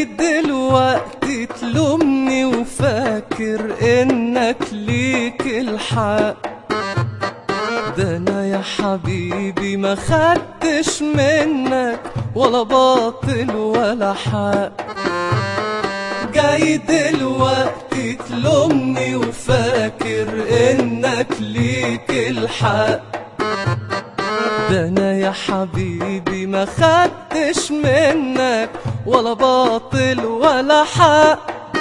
جاي دلوقتي تلومني وفاكر انك ليك الحق ده انا يا حبيبي ما خدتش منك ولا باطل ولا حق جاي دلوقتي تلومني وفاكر انك ليك الحق ده انا يا حبيبي ما خدتش منك ولا باطل ولا حق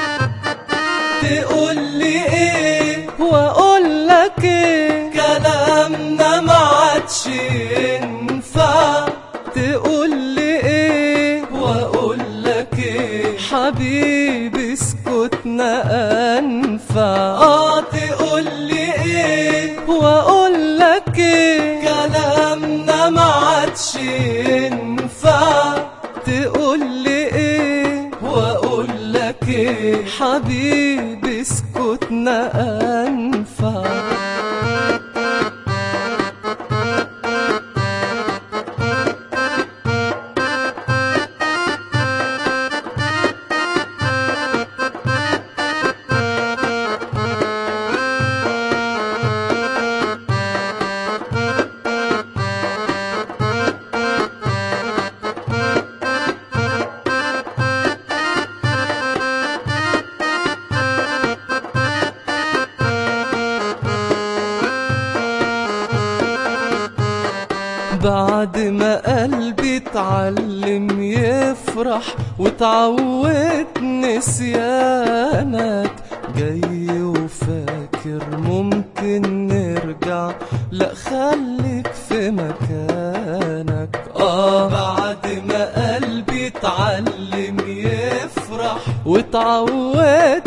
تقول لي ايه واقول لك ايه كلامنا ما عادش ينفع تقول لي ايه واقول لك ايه حبيبي اسكتنا انفع اه تقول لي ايه واقول لك ايه كلامنا ما عادش ينفع تقول لي ايه واقول لك ايه حبيبي اسكتنا انفع بعد ما قلبي اتعلم يفرح وتعود نسيانك جاي وفاكر ممكن نرجع لا خليك في مكانك اه بعد ما قلبي اتعلم يفرح وتعود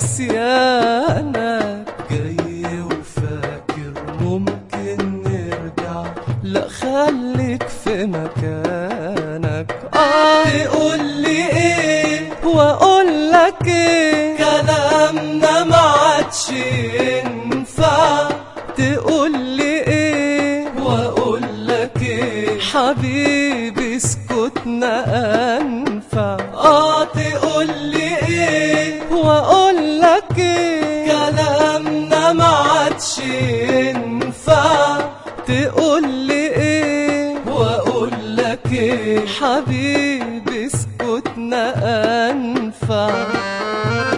نسيانك جاي وفاكر ممكن نرجع لا خليك في مكانك اه تقول لي ايه واقول لك ايه كلامنا ما عادش ينفع تقول لي ايه واقول لك ايه حبيبي اسكتنا انفع اه تقول لي ايه واقول لك ايه كلامنا ما عادش ينفع تقول لي ايه واقول لك ايه حبيبي اسكتنا انفع